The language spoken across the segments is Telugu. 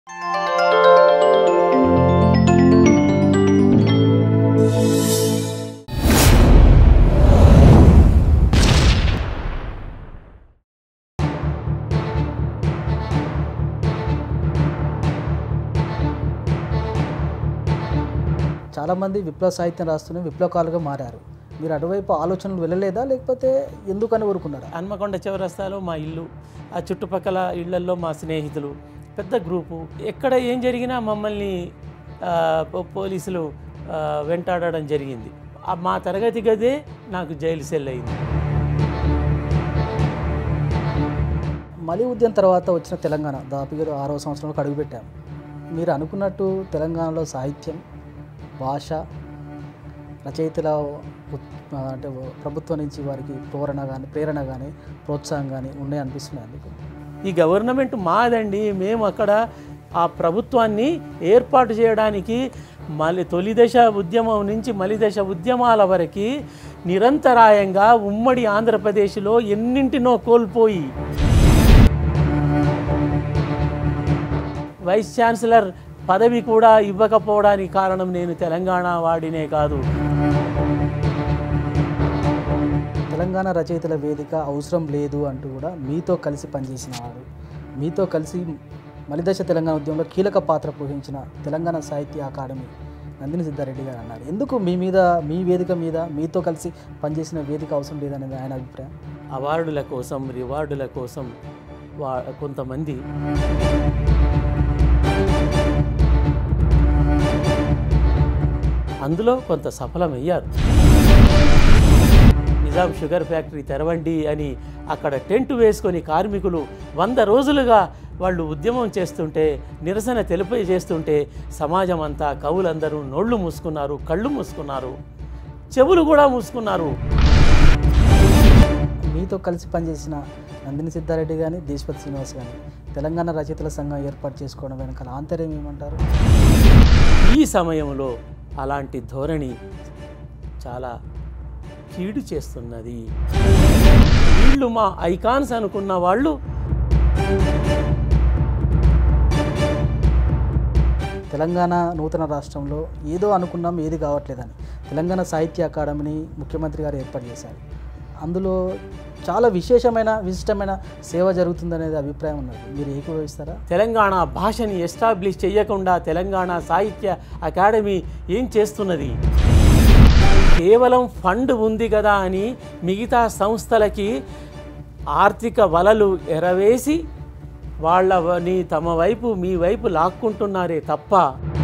చాలామంది విప్లవ సాహిత్యం రాస్తూనే విప్లవకాలుగా మారారు మీరు అటువైపు ఆలోచనలు వెళ్ళలేదా లేకపోతే ఎందుకని ఊరుకున్నారా హన్మకొండ చివరస్తాలో మా ఇల్లు ఆ చుట్టుపక్కల ఇళ్లల్లో మా స్నేహితులు పెద్ద గ్రూపు ఎక్కడ ఏం జరిగినా మమ్మల్ని ఆ, పో- పోలీసులు ఆ, వెంటాడడం జరిగింది ఆ మా తరగతి గదే నాకు జైలు సెల్ అయింది మలి ఉద్యమం తర్వాత వచ్చిన తెలంగాణ దాదాపుగా ఆరవ సంవత్సరంలో అడుగుపెట్టాం మీరు అనుకున్నట్టు తెలంగాణలో సాహిత్యం భాష రచయితల ఉత్- అంటే ప్రభుత్వం నుంచి వారికి ప్రేరణ కానీ ప్రేరణ కానీ ప్రోత్సాహం కానీ ఉన్నాయి అనిపిస్తున్నాయి మీకు ఈ గవర్నమెంట్ మాదండి మేము అక్కడ ఆ ప్రభుత్వాన్ని ఏర్పాటు చేయడానికి మళ్ళీ తొలి దశ ఉద్యమం నుంచి మలి దశ ఉద్యమాల వరకు నిరంతరాయంగా ఉమ్మడి ఆంధ్రప్రదేశ్లో ఎన్నింటినో కోల్పోయి వైస్ ఛాన్సలర్ పదవి కూడా ఇవ్వకపోవడానికి కారణం నేను తెలంగాణ వాడినే కాదు తెలంగాణ రచయితల వేదిక అవసరం లేదు అంటూ కూడా మీతో కలిసి పనిచేసిన వాడు మీతో కలిసి మలిదశ తెలంగాణ ఉద్యమంలో కీలక పాత్ర పోషించిన తెలంగాణ సాహిత్య అకాడమీ నందిని సిద్ధారెడ్డి గారు అన్నారు ఎందుకు మీ మీద మీ వేదిక మీద మీతో కలిసి పనిచేసిన వేదిక అవసరం లేదనేది ఆయన అభిప్రాయం అవార్డుల కోసం రివార్డుల కోసం వా కొంతమంది అందులో కొంత సఫలమయ్యారు నిజాం షుగర్ ఫ్యాక్టరీ తెరవండి అని అక్కడ టెంట్ వేసుకొని కార్మికులు వంద రోజులుగా వాళ్ళు ఉద్యమం చేస్తుంటే నిరసన తెలిపి చేస్తుంటే సమాజం అంతా కవులందరూ నోళ్ళు మూసుకున్నారు కళ్ళు మూసుకున్నారు చెవులు కూడా మూసుకున్నారు మీతో కలిసి పనిచేసిన నందిని సిద్ధారెడ్డి కానీ దేశపతి శ్రీనివాస్ కానీ తెలంగాణ రచయితల సంఘం ఏర్పాటు చేసుకోవడం వెనకాల ఆంతర్యం ఏమంటారు ఈ సమయంలో అలాంటి ధోరణి చాలా కీడు చేస్తున్నది వీళ్ళు మా ఐకాన్స్ అనుకున్న వాళ్ళు తెలంగాణ నూతన రాష్ట్రంలో ఏదో అనుకున్నాం ఏది కావట్లేదని తెలంగాణ సాహిత్య అకాడమీని ముఖ్యమంత్రి గారు ఏర్పాటు చేశారు అందులో చాలా విశేషమైన విశిష్టమైన సేవ జరుగుతుందనేది అభిప్రాయం ఉన్నది మీరు ఏకీభవిస్తారా తెలంగాణ భాషని ఎస్టాబ్లిష్ చేయకుండా తెలంగాణ సాహిత్య అకాడమీ ఏం చేస్తున్నది కేవలం ఫండ్ ఉంది కదా అని మిగతా సంస్థలకి ఆర్థిక వలలు ఎరవేసి వాళ్ళని తమ వైపు మీ వైపు లాక్కుంటున్నారే తప్ప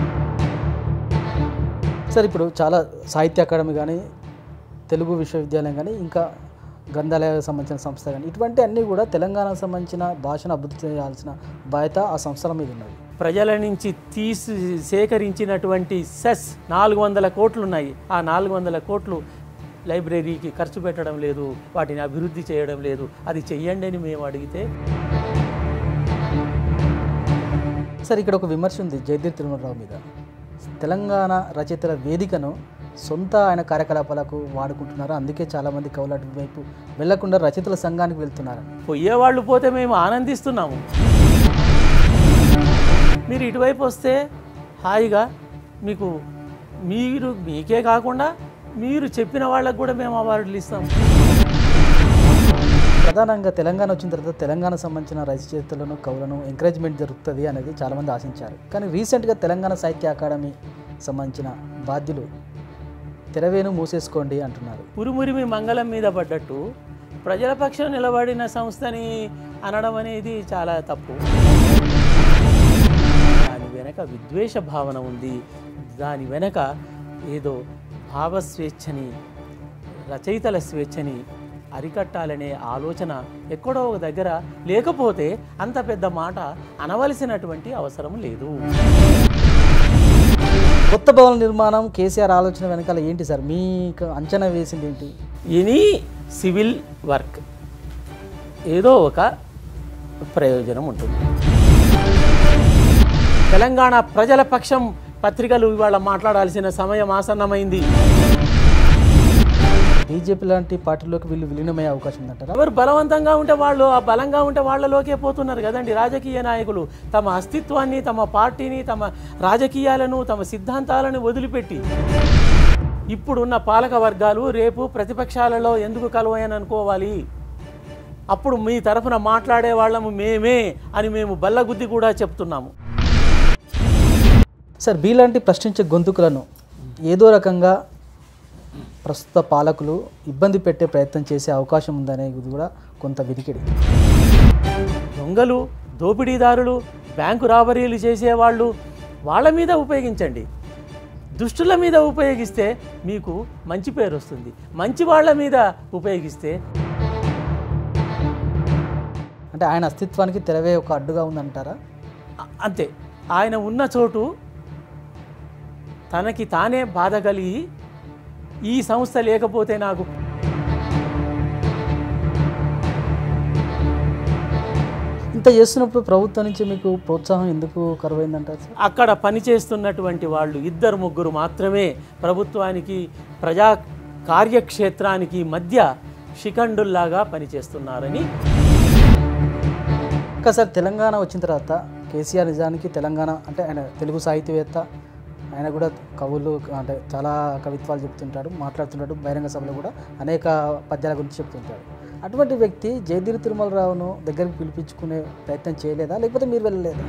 సార్ ఇప్పుడు చాలా సాహిత్య అకాడమీ కానీ తెలుగు విశ్వవిద్యాలయం కానీ ఇంకా గ్రంథాలయాలకు సంబంధించిన సంస్థ కానీ ఇటువంటి అన్నీ కూడా తెలంగాణకు సంబంధించిన భాషను అభివృద్ధి చేయాల్సిన బాధ్యత ఆ సంస్థల మీద ఉన్నది ప్రజల నుంచి తీసి సేకరించినటువంటి సెస్ నాలుగు వందల కోట్లు ఉన్నాయి ఆ నాలుగు వందల కోట్లు లైబ్రరీకి ఖర్చు పెట్టడం లేదు వాటిని అభివృద్ధి చేయడం లేదు అది చెయ్యండి అని మేము అడిగితే సార్ ఇక్కడ ఒక విమర్శ ఉంది జయదీర్ తిరుమలరావు మీద తెలంగాణ రచయితల వేదికను సొంత ఆయన కార్యకలాపాలకు వాడుకుంటున్నారు అందుకే చాలామంది కవులాటి వైపు వెళ్లకుండా రచయితల సంఘానికి వెళ్తున్నారు పోయేవాళ్ళు పోతే మేము ఆనందిస్తున్నాము మీరు ఇటువైపు వస్తే హాయిగా మీకు మీరు మీకే కాకుండా మీరు చెప్పిన వాళ్ళకు కూడా మేము అవార్డులు ఇస్తాము ప్రధానంగా తెలంగాణ వచ్చిన తర్వాత తెలంగాణ సంబంధించిన రచయితలను కవులను ఎంకరేజ్మెంట్ జరుగుతుంది అనేది చాలామంది ఆశించారు కానీ రీసెంట్గా తెలంగాణ సాహిత్య అకాడమీ సంబంధించిన బాధ్యులు తెరవేను మూసేసుకోండి అంటున్నారు ఉరుమురిమి మంగళం మీద పడ్డట్టు ప్రజల పక్షం నిలబడిన సంస్థని అనడం అనేది చాలా తప్పు దాని వెనక విద్వేష భావన ఉంది దాని వెనక ఏదో భావస్వేచ్ఛని రచయితల స్వేచ్ఛని అరికట్టాలనే ఆలోచన ఎక్కడో ఒక దగ్గర లేకపోతే అంత పెద్ద మాట అనవలసినటువంటి అవసరం లేదు కొత్త భవన నిర్మాణం కేసీఆర్ ఆలోచన వెనకాల ఏంటి సార్ మీకు అంచనా వేసింది ఏంటి ఎనీ సివిల్ వర్క్ ఏదో ఒక ప్రయోజనం ఉంటుంది తెలంగాణ ప్రజల పక్షం పత్రికలు ఇవాళ మాట్లాడాల్సిన సమయం ఆసన్నమైంది బీజేపీ లాంటి పార్టీలోకి వీళ్ళు విలీనమయ్యే అవకాశం ఉందంటారా ఎవరు బలవంతంగా ఉంటే వాళ్ళు ఆ బలంగా ఉంటే వాళ్ళలోకే పోతున్నారు కదండి రాజకీయ నాయకులు తమ అస్తిత్వాన్ని తమ పార్టీని తమ రాజకీయాలను తమ సిద్ధాంతాలను వదిలిపెట్టి ఇప్పుడున్న పాలక వర్గాలు రేపు ప్రతిపక్షాలలో ఎందుకు కలవయని అనుకోవాలి అప్పుడు మీ తరఫున మాట్లాడే వాళ్ళము మేమే అని మేము బల్లగుద్ది కూడా చెప్తున్నాము సార్ బీలాంటి ప్రశ్నించే గొంతుకులను ఏదో రకంగా ప్రస్తుత పాలకులు ఇబ్బంది పెట్టే ప్రయత్నం చేసే అవకాశం ఉందనేది కూడా కొంత వినికిడి దొంగలు దోపిడీదారులు బ్యాంకు రాబరీలు చేసేవాళ్ళు వాళ్ళ మీద ఉపయోగించండి దుష్టుల మీద ఉపయోగిస్తే మీకు మంచి పేరు వస్తుంది మంచి వాళ్ళ మీద ఉపయోగిస్తే అంటే ఆయన అస్తిత్వానికి తెరవే ఒక అడ్డుగా ఉందంటారా అ- అంతే ఆయన ఉన్న చోటు తనకి తానే బాధ కలిగి ఈ సంస్థ లేకపోతే నాకు ఇంత చేస్తున్నప్పుడు ప్రభుత్వం నుంచి మీకు ప్రోత్సాహం ఎందుకు కరువైందంటారు సార్ అక్కడ పనిచేస్తున్నటువంటి వాళ్ళు ఇద్దరు ముగ్గురు మాత్రమే ప్రభుత్వానికి ప్రజా కార్యక్షేత్రానికి మధ్య శిఖండుల్లాగా పనిచేస్తున్నారని ఇంకా సార్ తెలంగాణ వచ్చిన తర్వాత కేసీఆర్ నిజానికి తెలంగాణ అంటే ఆయన తెలుగు సాహితీవేత్త ఆయన కూడా కవులు అంటే చాలా కవిత్వాలు చెప్తుంటాడు మాట్లాడుతుంటాడు బహిరంగ సభలో కూడా అనేక పద్యాల గురించి చెప్తుంటాడు అటువంటి వ్యక్తి జయదీర్ తిరుమలరావును దగ్గరికి పిలిపించుకునే ప్రయత్నం చేయలేదా లేకపోతే మీరు వెళ్ళలేదా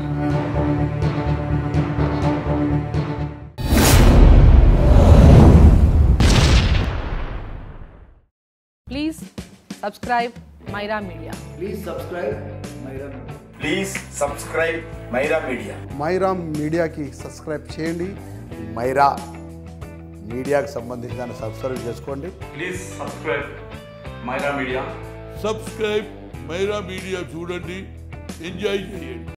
Please subscribe Myra Media. Please subscribe Myra Media. Myra మీడియాకి సబ్స్క్రైబ్ చేయండి మైరా మీడియాకు సంబంధించి దాన్ని సబ్స్క్రైబ్ చేసుకోండి please subscribe Myra Media subscribe Myra Media చూడండి ఎంజాయ్ చేయండి